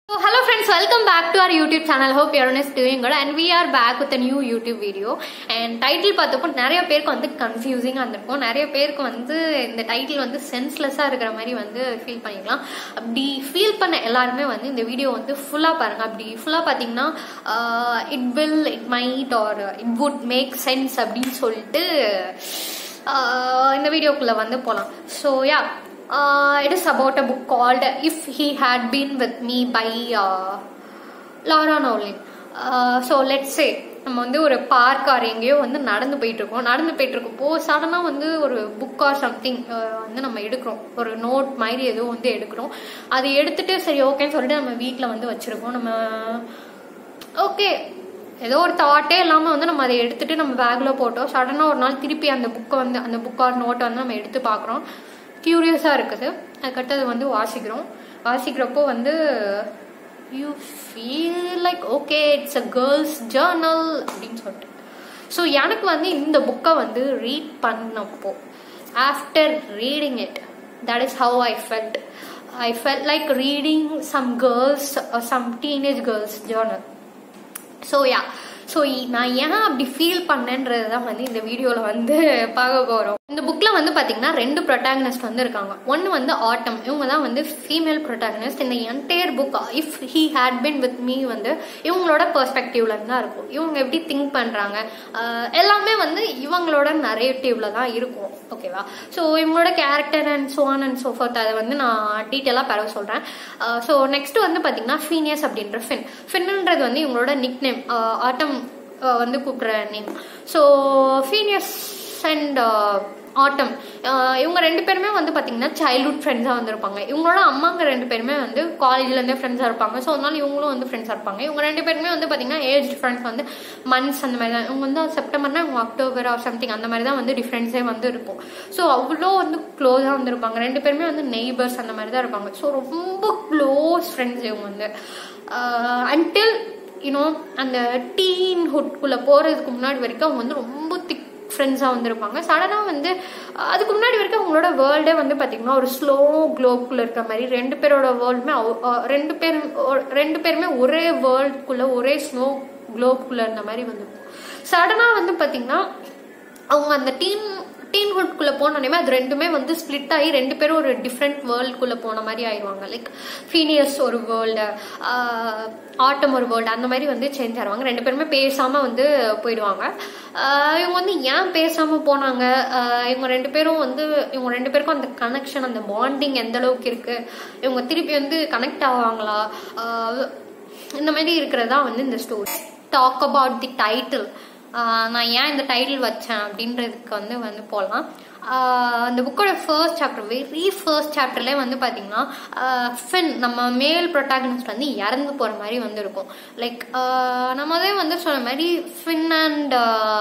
So, hello friends, welcome back to our YouTube channel. Hope everyone is doing good and we are back with a new YouTube video. And title பார்த்தப்போ நிறைய பேருக்கு வந்து கன்ஃபியூசிங்காக இருந்திருக்கும் நிறைய பேருக்கு வந்து இந்த டைட்டில் வந்து சென்ஸ்லெஸ்ஸாக இருக்கிற மாதிரி வந்து ஃபீல் பண்ணிக்கலாம் அப்படி ஃபீல் பண்ண எல்லாருமே வந்து இந்த வீடியோ வந்து ஃபுல்லாக பாருங்க அப்படி ஃபுல்லாக பார்த்தீங்கன்னா it will it might or it would make sense அப்படின்னு சொல்லிட்டு ஆஹ் இந்த வீடியோக்குள்ளே வந்து போகலாம் so yeah uh, it is about a book called If He Had Been With Me by uh, Laura Nolan. Uh, so let's say நம்ம வந்து ஒரு பார்க் ஆர் எங்கேயோ வந்து நடந்து போயிட்டு இருக்கோம் நடந்து போயிட்டு இருக்கப்போ சடனாக வந்து ஒரு புக் ஆர் சம்திங் வந்து நம்ம எடுக்கிறோம் ஒரு நோட் மாதிரி ஏதோ வந்து எடுக்கிறோம் அதை எடுத்துட்டு சரி ஓகேன்னு சொல்லிட்டு நம்ம வீட்டில் வந்து வச்சிருக்கோம் நம்ம ஓகே ஏதோ ஒரு தாட்டே இல்லாமல் வந்து நம்ம அதை எடுத்துட்டு நம்ம பேக்கில் போட்டோம் சடனாக ஒரு நாள் திருப்பி அந்த புக்கை வந்து அந்த புக் ஆர் நோட்டை வந்து நம்ம எடுத்து பார்க்குறோம் க்யூரியஸாக இருக்குது அதுக்கடுத்து அதை வந்து வாசிக்கிறோம் வாசிக்கிறப்போ வந்து you feel like okay it's a girls journal அப்படின்னு சொல்லிட்டு ஸோ எனக்கு வந்து இந்த புக்கை வந்து ரீட் பண்ணப்போ after reading it that is how I felt I felt like reading some girls some teenage girls journal so yeah so நான் ஏன் அப்படி ஃபீல் பண்ணேன்றது தான் வந்து இந்த வீடியோவில் வந்து பார்க்க போகிறோம் இந்த புக்கில் வந்து பார்த்தீங்கன்னா ரெண்டு ப்ரொட்டாகனிஸ்ட் வந்து இருக்காங்க ஒன்று வந்து ஆட்டம் இவங்க தான் வந்து ஃபீமேல் ப்ரொட்டாகனிஸ்ட் இந்த entire book if he had been with me வந்து இவங்களோட பெர்ஸ்பெக்டிவ்ல தான் இருக்கும் இவங்க எப்படி திங்க் பண்ணுறாங்க எல்லாமே வந்து இவங்களோட நரேட்டிவ்ல தான் இருக்கும் ஓகேவா ஸோ இவங்களோட character and so on and so forth அதை வந்து நான் டீட்டெயிலாக பெற சொல்கிறேன் ஸோ நெக்ஸ்ட் வந்து பார்த்தீங்கன்னா ஃபீனியஸ் அப்படின்ற ஃபின் ஃபின்ன்றது வந்து இவங்களோட நிக் நேம் ஆட்டம் வந்து கூப்பிட்ற name so Phineas and Autumn இவங்க ரெண்டு பேருமே வந்து பார்த்தீங்கன்னா சைல்ட்ஹுட் ஃப்ரெண்ட்ஸாக வந்திருப்பாங்க இவங்களோட அம்மாங்க ரெண்டு பேருமே வந்து காலேஜ்லேருந்தே ஃப்ரெண்ட்ஸாக இருப்பாங்க ஸோ அதனால இவங்களும் வந்து ஃப்ரெண்ட்ஸாக இருப்பாங்க இவங்க ரெண்டு பேருமே வந்து பார்த்தீங்கன்னா ஏஜ் டிஃப்ரென்ஸ் வந்து மந்த்ஸ் அந்த மாதிரி தான் இவங்க வந்து செப்டம்பர்னா இவங்க அக்டோபர் ஆர் சம்திங் அந்த மாதிரி தான் வந்து டிஃப்ரென்ஸே வந்து இருக்கும் ஸோ அவ்வளோ வந்து க்ளோஸாக வந்திருப்பாங்க ரெண்டு பேருமே வந்து நெய்பர்ஸ் அந்த மாதிரி தான் இருப்பாங்க ஸோ ரொம்ப க்ளோஸ் ஃப்ரெண்ட்ஸ் இவங்க வந்து அன்டில் யூனோ அந்த டீன் ஹுட்குள்ளே போகிறதுக்கு முன்னாடி வரைக்கும் அவங்க வந்து ரொம்ப திக் ஃப்ரெண்ட்ஸாக வந்திருப்பாங்க சடனாக வந்து அதுக்கு முன்னாடி வரைக்கும் அவங்களோட வேர்ல்டே வந்து பார்த்திங்கன்னா ஒரு ஸ்லோ க்ளோக்குள்ளே இருக்க மாதிரி ரெண்டு பேரோட வேர்ல்டுமே ரெண்டு பேரும் ரெண்டு பேருமே ஒரே வேர்ல்டுக்குள்ளே ஒரே ஸ்னோ க்ளோக்குள்ளே இருந்த மாதிரி வந்துருக்கும் சடனாக வந்து பார்த்திங்கன்னா அவங்க அந்த டீம் டீன்ஹுட்குள்ளே போனோடனே அது ரெண்டுமே வந்து ஸ்ப்ளிட் ஆகி ரெண்டு பேரும் ஒரு டிஃப்ரெண்ட் வேர்ல்டுக்குள்ளே போன மாதிரி ஆயிடுவாங்க லைக் ஃபீனியஸ் ஒரு வேர்ல்டு ஆட்டம் ஒரு வேர்ல்டு அந்த மாதிரி வந்து சேஞ்ச் ஆடுவாங்க ரெண்டு பேருமே பேசாமல் வந்து போயிடுவாங்க இவங்க வந்து ஏன் பேசாமல் போனாங்க இவங்க ரெண்டு பேரும் வந்து இவங்க ரெண்டு பேருக்கும் அந்த கனெக்ஷன் அந்த பாண்டிங் எந்த அளவுக்கு இருக்குது இவங்க திருப்பி வந்து கனெக்ட் ஆவாங்களா இந்த மாதிரி இருக்கிறதா வந்து இந்த story talk about the title நான் ஏன் இந்த டைட்டில் வச்சேன் அப்படின்றதுக்கு வந்து வந்து போகலாம் அந்த புக்கோட ஃபர்ஸ்ட் சாப்டர் வெரி ஃபர்ஸ்ட் சாப்டர்லேயே வந்து பார்த்தீங்கன்னா ஃபின் நம்ம மேல் ப்ரொட்டாகனிஸ்ட் வந்து இறந்து போகிற மாதிரி வந்து இருக்கும் லைக் நம்ம அதே வந்து சொன்ன மாதிரி ஃபின் அண்ட்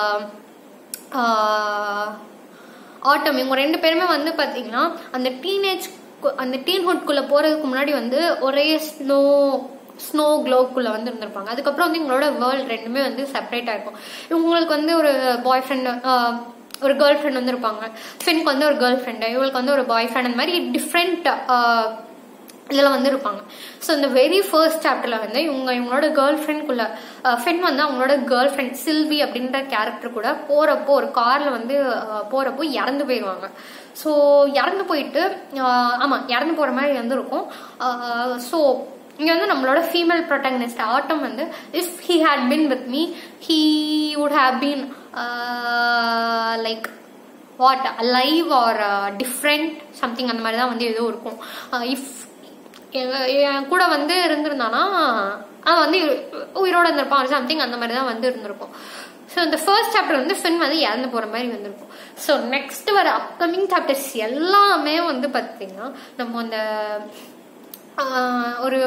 ஆட்டம் இவங்க ரெண்டு பேருமே வந்து பார்த்தீங்கன்னா அந்த டீனேஜ் அந்த டீன்ஹுட்குள்ளே போகிறதுக்கு முன்னாடி வந்து ஒரே ஸ்னோ ஸ்னோ க்ளோக்குள்ளே வந்து இருந்திருப்பாங்க அதுக்கப்புறம் வந்து எங்களோட வேர்ல்டு ரெண்டுமே வந்து செப்பரேட்டாக இருக்கும் இவங்களுக்கு வந்து ஒரு பாய் ஃப்ரெண்டு ஒரு கேர்ள் ஃப்ரெண்ட் வந்து இருப்பாங்க ஃபின்க்கு வந்து ஒரு கேர்ள் ஃப்ரெண்டு இவங்களுக்கு வந்து ஒரு பாய் ஃப்ரெண்ட் அந்த மாதிரி டிஃப்ரெண்ட் இதில் வந்து இருப்பாங்க ஸோ இந்த வெரி ஃபர்ஸ்ட் சாப்டரில் வந்து இவங்க இவங்களோட கேர்ள் ஃப்ரெண்ட்குள்ள ஃப்ரெண்ட் வந்து அவங்களோட கேர்ள் ஃப்ரெண்ட் சில்வி அப்படின்ற கேரக்டர் கூட போகிறப்போ ஒரு காரில் வந்து போகிறப்போ இறந்து போயிடுவாங்க ஸோ இறந்து போயிட்டு ஆமாம் இறந்து போகிற மாதிரி வந்து இருக்கும் ஸோ இங்கே வந்து நம்மளோட ஃபீமேல் ப்ரொட்டகனிஸ்ட் ஆட்டம் வந்து if he had been with me he would have been like what live or different something அந்த மாதிரி தான் வந்து ஏதோ இருக்கும் இஃப் என் கூட வந்து இருந்திருந்தானா அவன் வந்து உயிரோட இருந்திருப்பான் சம்திங் அந்த மாதிரி தான் வந்து இருந்திருக்கும் ஸோ இந்த ஃபர்ஸ்ட் சாப்டர் வந்து ஃபின் வந்து இறந்து போகிற மாதிரி வந்திருக்கும் ஸோ நெக்ஸ்ட் வர அப்கமிங் சாப்டர்ஸ் எல்லாமே வந்து பார்த்தீங்கன்னா நம்ம அந்த ஒரு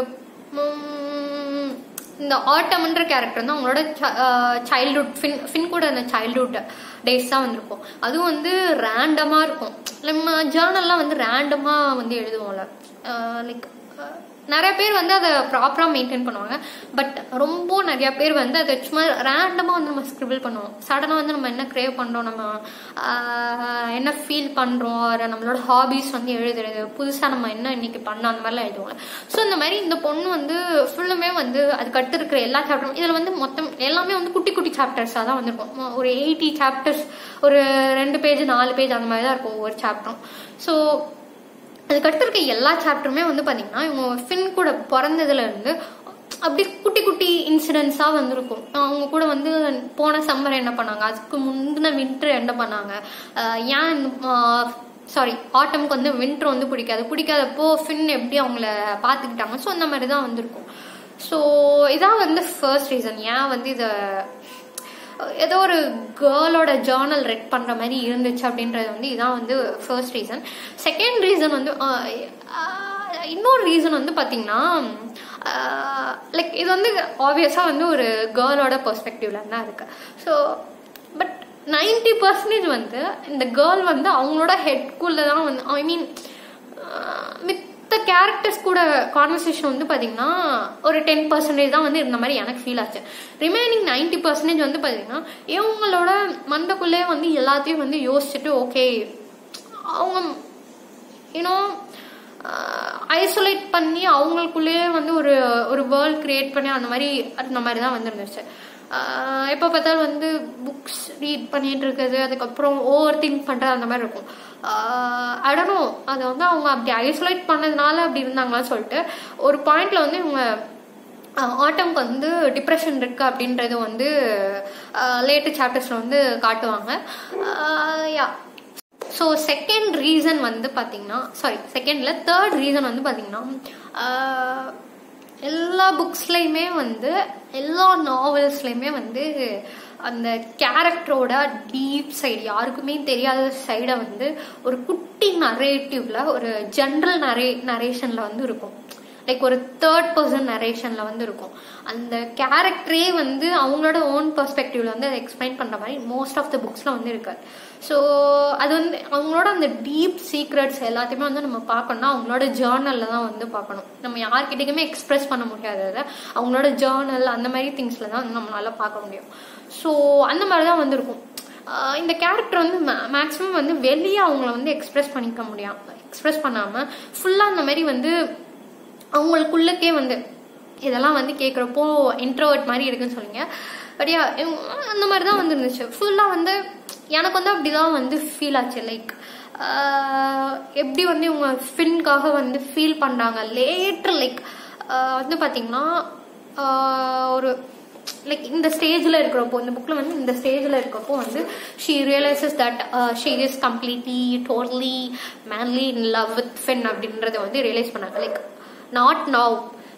இந்த ஆட்டம்ன்ற கேரக்டர் வந்து அவங்களோட சைல்ட்ஹுட் ஃபின் ஃபின் கூட அந்த சைல்ட்ஹுட் டேஸ் தான் வந்திருக்கும் அதுவும் வந்து ரேண்டமாக இருக்கும் நம்ம ஜேர்னல்லாம் வந்து ரேண்டமாக வந்து எழுதுவோம்ல லைக் நிறைய பேர் வந்து அதை ப்ராப்பராக மெயின்டைன் பண்ணுவாங்க பட் ரொம்ப நிறைய பேர் வந்து அதை சும்மா ரேண்டமாக வந்து நம்ம ஸ்கிரிபிள் பண்ணுவோம் சடனாக வந்து நம்ம என்ன க்ரேவ் பண்ணுறோம் நம்ம ஆஹ், என்ன ஃபீல் பண்ணுறோம் நம்மளோட ஹாபிஸ் வந்து எழுதுறது புதுசாக நம்ம என்ன இன்னைக்கு பண்ணோம் அந்த மாதிரிலாம் எழுதுவோம் ஸோ இந்த மாதிரி இந்த பொண்ணு வந்து ஃபுல்லுமே வந்து அதுக்கு அடுத்து இருக்கிற எல்லா சாப்டரும் இதில் வந்து மொத்தம் எல்லாமே வந்து குட்டி குட்டி சாப்டர்ஸாக தான் வந்திருக்கும் ஒரு எயிட்டி சாப்டர்ஸ் ஒரு ரெண்டு பேஜ் நாலு பேஜ் அந்த மாதிரி தான் இருக்கும் ஒவ்வொரு சாப்டரும் ஸோ அதுக்கடுத்து இருக்க எல்லா சாப்டருமே வந்து பாத்தீங்கன்னா இவங்க ஃபின் கூட பிறந்ததுல இருந்து அப்படி குட்டி குட்டி இன்சிடென்ட்ஸாக வந்திருக்கும் அவங்க கூட வந்து போன சம்மர் என்ன பண்ணாங்க அதுக்கு முந்தின வின்டர் என்ன பண்ணாங்க ஆஹ் ஏன் சாரி ஆட்டம்க்கு வந்து வின்டர் வந்து பிடிக்காது பிடிக்காதப்போ ஃபின் எப்படி அவங்கள பார்த்துக்கிட்டாங்க ஸோ அந்த மாதிரி தான் வந்திருக்கும் ஸோ இதான் வந்து ஃபர்ஸ்ட் ரீசன் ஏன் வந்து இதை ஏதோ ஒரு கேர்ளோட ஜேர்னல் ரெட் பண்ற மாதிரி இருந்துச்சு அப்படின்றது வந்து இதான் வந்து ஃபர்ஸ்ட் ரீசன் செகண்ட் ரீசன் வந்து ஆஹ், ஆஹ், இன்னொரு ரீசன் வந்து பாத்தீங்கன்னா லைக் இது வந்து ஆப்வியஸாக வந்து ஒரு கேர்ளோட பெர்ஸ்பெக்டிவ்ல தான் இருக்கு ஸோ பட் நைன்டி பர்சன்டேஜ் வந்து இந்த கேர்ள் வந்து அவங்களோட ஹெட்குள்ள தான் வந்து ஐ மீன் மித்த கேரக்டர்ஸ் கூட கான்வர்சேஷன் வந்து பாத்தீங்கன்னா ஒரு டென் பர்சன்டேஜ் தான் வந்து இருந்த மாதிரி எனக்கு ஃபீல் ஆச்சு ரிமைனிங் நைன்டி பர்சன்டேஜ் வந்து பாத்தீங்கன்னா இவங்களோட மண்டக்குள்ளே வந்து எல்லாத்தையும் வந்து யோசிச்சுட்டு ஓகே அவங்க யூனோ ஐசோலேட் பண்ணி அவங்களுக்குள்ளேயே வந்து ஒரு ஒரு வேர்ல்ட் கிரியேட் பண்ணி அந்த மாதிரி அந்த மாதிரி தான் வந்துருந்துச்சு எப்போ பார்த்தாலும் வந்து புக்ஸ் ரீட் பண்ணிட்டு இருக்குது அதுக்கப்புறம் ஓவர் திங்க் பண்ணுறது அந்த மாதிரி இருக்கும் அடனோ அதை வந்து அவங்க அப்படி ஐசோலேட் பண்ணதுனால அப்படி இருந்தாங்களான்னு சொல்லிட்டு ஒரு பாயிண்ட்ல வந்து இவங்க ஆட்டம்க்கு வந்து டிப்ரெஷன் இருக்கு அப்படின்றது வந்து லேட்டு சாப்டர்ஸ்ல வந்து காட்டுவாங்க யா ஸோ செகண்ட் ரீசன் வந்து பார்த்தீங்கன்னா சாரி செகண்ட்ல தேர்ட் ரீசன் வந்து பார்த்தீங்கன்னா ஆஹ், எல்லா புக்ஸ்லையுமே வந்து எல்லா நாவல்ஸ்லையுமே வந்து அந்த கேரக்டரோட டீப் சைடு யாருக்குமே தெரியாத சைடை வந்து ஒரு குட்டி நரேட்டிவ்ல ஒரு ஜென்ரல் நரே நரேஷன்ல வந்து இருக்கும் லைக் ஒரு தேர்ட் பர்சன் நரேஷன்ல வந்து இருக்கும் அந்த கேரக்டரே வந்து அவங்களோட ஓன் பெர்ஸ்பெக்டிவ்ல வந்து அதை எக்ஸ்பிளைன் பண்ற மாதிரி மோஸ்ட் ஆஃப் த புக்ஸ்ல வந்து இருக்கு ஸோ அது வந்து அவங்களோட அந்த டீப் சீக்ரெட்ஸ் எல்லாத்தையுமே வந்து நம்ம பார்க்கணும்னா அவங்களோட ஜேர்னல்ல தான் வந்து பார்க்கணும் நம்ம யார்கிட்டயுமே எக்ஸ்பிரஸ் பண்ண முடியாது அதை அவங்களோட ஜேர்னல் அந்த மாதிரி திங்ஸ்ல தான் வந்து நம்மளால பார்க்க முடியும் ஸோ அந்த மாதிரி தான் வந்திருக்கும் ஆஹ் இந்த கேரக்டர் வந்து மேக்ஸிமம் வந்து வெளியே அவங்கள வந்து எக்ஸ்பிரஸ் பண்ணிக்க முடியாம எக்ஸ்பிரஸ் பண்ணாம ஃபுல்லா அந்த மாதிரி வந்து அவங்களுக்குள்ளக்கே வந்து இதெல்லாம் வந்து கேட்குறப்போ இன்ட்ரோவர்ட் மாதிரி இருக்குன்னு சொல்லுங்க பட் யா அந்த மாதிரி தான் வந்து இருந்துச்சு ஃபுல்லாக வந்து எனக்கு வந்து அப்படிதான் வந்து ஃபீல் ஆச்சு லைக் எப்படி வந்து இவங்க ஃபின்காக வந்து ஃபீல் பண்ணுறாங்க லேட்டர் லைக் வந்து பார்த்தீங்கன்னா ஒரு லைக் இந்த ஸ்டேஜில் இருக்கிறப்போ இந்த புக்கில் வந்து இந்த ஸ்டேஜில் இருக்கிறப்போ வந்து she realises that she is completely totally madly in love with Finn அப்படின்றத வந்து ரியலைஸ் பண்ணாங்க like not now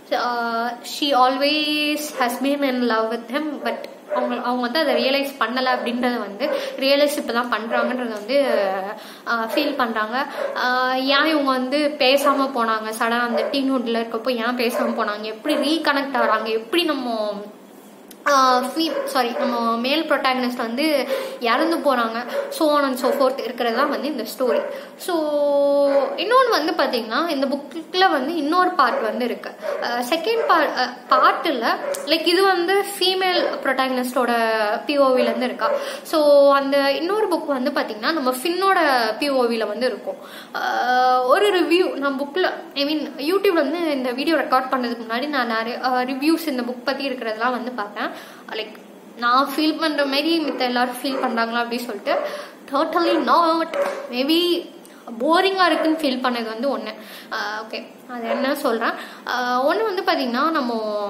she always has been in love with him but அவங்க அவங்க வந்து அதை ரியலைஸ் பண்ணலை அப்படின்றத வந்து ரியலைஸ் இப்போ தான் பண்ணுறாங்கன்றத வந்து ஃபீல் பண்ணுறாங்க ஏன் இவங்க வந்து பேசாமல் போனாங்க சடனாக அந்த டீன்ஹுட்டில் இருக்கப்போ ஏன் பேசாமல் போனாங்க எப்படி ரீகனெக்ட் ஆகிறாங்க எப்படி நம்ம சாரி நம்ம மேல் ப்ரொட்டாகனிஸ்ட் வந்து இறந்து போகிறாங்க so on and so forth இருக்கிறது தான் வந்து இந்த ஸ்டோரி ஸோ இன்னொன்று வந்து பார்த்தீங்கன்னா இந்த புக்கில் வந்து இன்னொரு பார்ட் வந்து இருக்கு செகண்ட் பார்ட் பார்ட்டில் லைக் இது வந்து ஃபீமேல் ப்ரொட்டாகனிஸ்டோட பிஓவிலேருந்து இருக்கா ஸோ அந்த இன்னொரு புக் வந்து பார்த்தீங்கன்னா நம்ம ஃபின்னோட பிஓவியில் வந்து இருக்கும் ஆஹ் ஒரு ரிவ்யூ நான் புக்கில் ஐ மீன் யூடியூப்ல வந்து இந்த வீடியோ ரெக்கார்ட் பண்ணதுக்கு முன்னாடி நான் நிறைய ரிவ்யூஸ் இந்த புக் பற்றி இருக்கிறதெல்லாம் வந்து பார்த்தேன் லைக் நான் ஃபீல் பண்ணுற மாதிரி மித்த எல்லாரும் ஃபீல் பண்ணுறாங்களா அப்படின்னு சொல்லிட்டு டோட்டலி நாட் மேபி போரிங்காக இருக்குன்னு ஃபீல் பண்ணது வந்து ஒன்று ஓகே அது என்ன சொல்கிறேன் ஒன்று வந்து பார்த்தீங்கன்னா நம்ம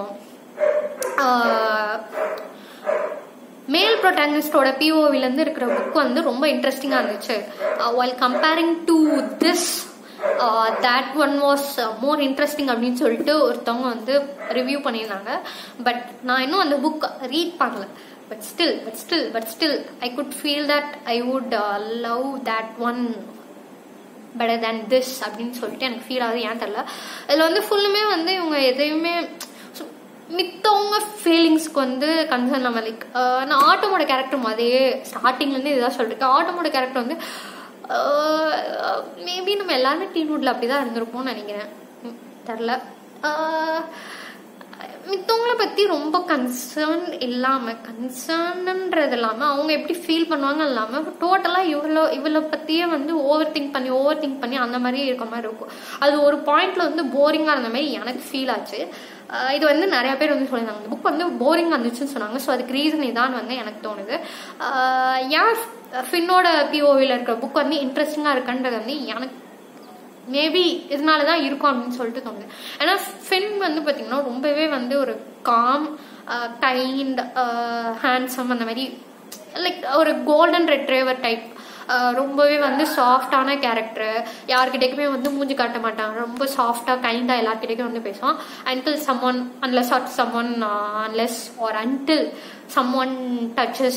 மேல் ப்ரொட்டாகனிஸ்டோட பிஓவிலேருந்து இருக்கிற புக் வந்து ரொம்ப இன்ட்ரெஸ்டிங்காக இருந்துச்சு while comparing to this that one was more interesting அப்படின்னு சொல்லிட்டு ஒருத்தவங்க வந்து ரிவ்யூ பண்ணியிருந்தாங்க பட் நான் இன்னும் அந்த புக் ரீட் பண்ணல but still but still but still I could feel that I would love that one better than this அப்படின்னு சொல்லிட்டு எனக்கு ஃபீல் ஆகுது ஏன் தெரில இதில் வந்து ஃபுல்லுமே வந்து இவங்க எதையுமே மித்தவங்க ஃபீலிங்ஸ்க்கு வந்து கன்சர்ன் நம்ம லைக் நான் ஆட்டோமோட கேரக்டர் மாதிரியே ஸ்டார்டிங்லேருந்து இதுதான் சொல்லிருக்கேன் ஆட்டோமோட கேரக்டர் வந்து மேபி நம்ம எல்லாருமே டீன்வுட்ல அப்படிதான் இருந்திருப்போம்னு நினைக்கிறேன் தெரில மித்தவங்களை பற்றி ரொம்ப கன்சர்ன் இல்லாமல் கன்சர்ன்ன்றது இல்லாமல் அவங்க எப்படி ஃபீல் பண்ணுவாங்க இல்லாமல் டோட்டலாக இவ்வளோ இவளை பற்றியே வந்து ஓவர் திங்க் பண்ணி ஓவர் திங்க் பண்ணி அந்த மாதிரி இருக்க மாதிரி இருக்கும் அது ஒரு பாயிண்ட்ல வந்து போரிங்காக இருந்த மாதிரி எனக்கு ஃபீல் ஆச்சு ஆஹ் இது வந்து நிறைய பேர் வந்து சொல்லியிருந்தாங்க இந்த புக் வந்து போரிங்காக இருந்துச்சுன்னு சொன்னாங்க ஸோ அதுக்கு ரீசன் இதான் வந்து எனக்கு தோணுது ஆஹ் ஏன் ஃபின்னோட பிஓவியில் இருக்கிற புக் வந்து இன்ட்ரெஸ்டிங்காக இருக்குன்றது வந்து எனக்கு மேபி இதனால தான் இருக்கும் அப்படின்னு சொல்லிட்டு தோணுது ஏன்னா ஃபின் வந்து பார்த்தீங்கன்னா ரொம்பவே வந்து ஒரு காம் கைண்ட் ஹேண்ட்ஸம் அந்த மாதிரி லைக் ஒரு கோல்டன் ரெட்ரேவர் டைப் ரொம்பவே வந்து சாஃப்டான கேரக்டர் யார்கிட்டயுமே வந்து மூஞ்சி காட்ட மாட்டாங்க ரொம்ப சாஃப்டாக கைண்டாக எல்லார்கிட்டயும் வந்து பேசுவான் until someone unless or someone unless or until someone touches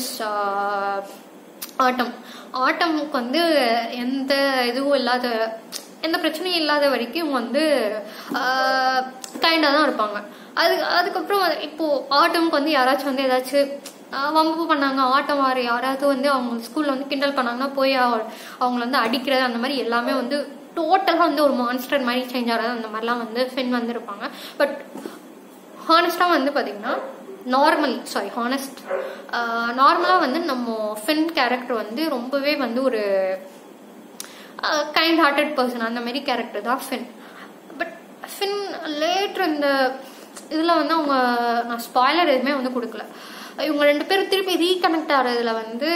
Autumn ஆட்டமுக்கு வந்து எந்த இதுவும் இல்லாத எந்த பிரச்சனையும் இல்லாத வரைக்கும் இவங்க வந்து கைண்டாக தான் இருப்பாங்க அது அதுக்கப்புறம் இப்போ ஆட்டமுக்கு வந்து யாராச்சும் வந்து ஏதாச்சும் ஆஹ் வம்பு பண்ணாங்க ஆட்டம் வார யாராவது வந்து அவங்க ஸ்கூல்ல வந்து கிண்டல் பண்ணாங்கன்னா போய் அவ- அவங்கள வந்து அடிக்கிறது அந்த மாதிரி எல்லாமே வந்து டோட்டலாக வந்து ஒரு மான்ஸ்டர் மாதிரி சேஞ்ச் ஆகிறது அந்த மாதிரிலாம் வந்து ஃபின் வந்து இருப்பாங்க பட் ஹானஸ்டாக வந்து பார்த்தீங்கன்னா நார்மல் சாரி ஹானஸ்ட் நார்மலாக வந்து நம்ம ஃபின் கேரக்டர் வந்து ரொம்பவே வந்து ஒரு கைண்ட் ஹார்ட்டட் பர்சன் அந்த மாதிரி கேரக்டர் தான் ஃபின் பட் ஃபின் லேட்டர் இந்த இதில் வந்து அவங்க நான் ஸ்பாய்லர் எதுவுமே வந்து கொடுக்கல இவங்க ரெண்டு பேரும் திருப்பி ரீகனெக்ட் ஆகிறதுல வந்து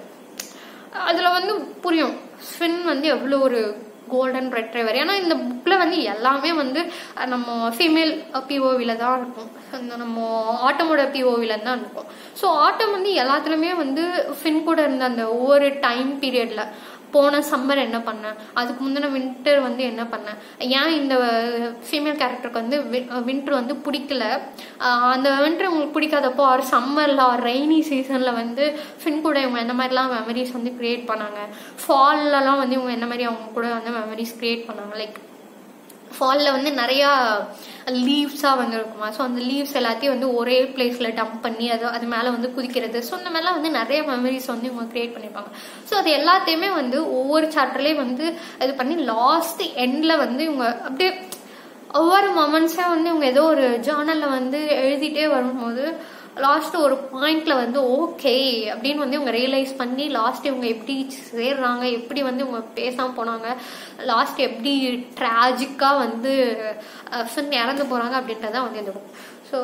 அதில் வந்து புரியும் ஸ்வின் வந்து எவ்வளோ ஒரு கோல்டன் ரெட்ரைவர் ஏன்னா இந்த புக்கில் வந்து எல்லாமே வந்து அஹ், நம்ம ஃபீமேல் பிஓவில தான் இருக்கும் இந்த நம்ம ஆட்டமோட பிஓவில தான் இருக்கும் ஸோ ஆட்டம் வந்து எல்லாத்துலேயுமே வந்து ஃபின் கூட இருந்த அந்த ஒவ்வொரு டைம் பீரியட்ல போன சம்மர் என்ன பண்ணேன் அதுக்கு முந்தின வின்டர் வந்து என்ன பண்ணேன் ஏன் இந்த ஃபீமேல் கேரக்டருக்கு வந்து வின்டர் வந்து பிடிக்கல ஆஹ் அந்த வின்டர் உங்களுக்கு பிடிக்காதப்போ ஆர் சம்மரில் ஆர் ரெய்னி சீசனில் வந்து ஃபின் கூட இவங்க என்ன மாதிரிலாம் மெமரிஸ் வந்து க்ரியேட் பண்ணாங்க ஃபால்லலாம் வந்து இவங்க என்ன மாதிரி அவங்க கூட வந்து மெமரிஸ் க்ரியேட் பண்ணாங்க லைக் ஃபாலில் வந்து நிறையா லீவ்ஸாக வந்து இருக்குமா ஸோ அந்த லீவ்ஸ் எல்லாத்தையும் வந்து ஒரே பிளேஸில் டம்ப் பண்ணி அது அது மேலே வந்து குதிக்கிறது ஸோ இந்த மாதிரிலாம் வந்து நிறைய மெமரிஸ் வந்து இவங்க க்ரியேட் பண்ணியிருப்பாங்க ஸோ அது எல்லாத்தையுமே வந்து ஒவ்வொரு சாப்டர்லேயும் வந்து இது பண்ணி லாஸ்ட் எண்டில் வந்து இவங்க அப்படியே ஒவ்வொரு மொமெண்ட்ஸாக வந்து இவங்க ஏதோ ஒரு ஜேர்னலில் வந்து எழுதிட்டே வரும்போது லாஸ்ட் ஒரு பாயிண்ட்ல வந்து ஓகே அப்படின்னு வந்து இவங்க ரியலைஸ் பண்ணி லாஸ்ட் இவங்க எப்படி சேர்றாங்க எப்படி வந்து இவங்க பேசாம போனாங்க லாஸ்ட் எப்படி ட்ராஜிக்கா வந்து ஃபின் இறந்து போறாங்க அப்படின்றதான் வந்து இந்த புக் ஸோ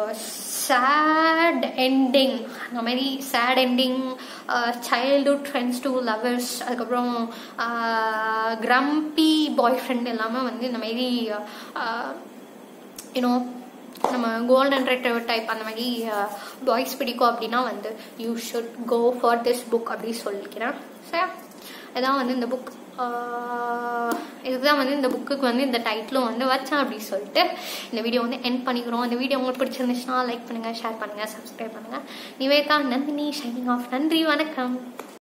சேட் எண்டிங் அந்த மாதிரி sad ending childhood friends to lovers அதுக்கப்புறம் கிரம்பி பாய் ஃப்ரெண்ட் எல்லாமே வந்து இந்த மாதிரி யூனோ நம்ம கோல்டன் ரெட்ரவர் டைப் அந்த மாதிரி பாய்ஸ் பிடிக்கும் அப்படின்னா வந்து you should go for this book அப்படி சொல்லிக்கிறேன் சரி இதான் வந்து இந்த புக் இதுதான் வந்து இந்த புக்குக்கு வந்து இந்த டைட்டிலும் வந்து வச்சேன் அப்படி சொல்லிட்டு இந்த வீடியோ வந்து என் பண்ணிக்கிறோம் இந்த வீடியோ உங்களுக்கு பிடிச்சிருந்துச்சுன்னா லைக் பண்ணுங்க ஷேர் பண்ணுங்க சப்ஸ்கிரைப் பண்ணுங்க நிவேதா நந்தினி ஷைனிங் ஆஃப் நன்றி வணக்கம்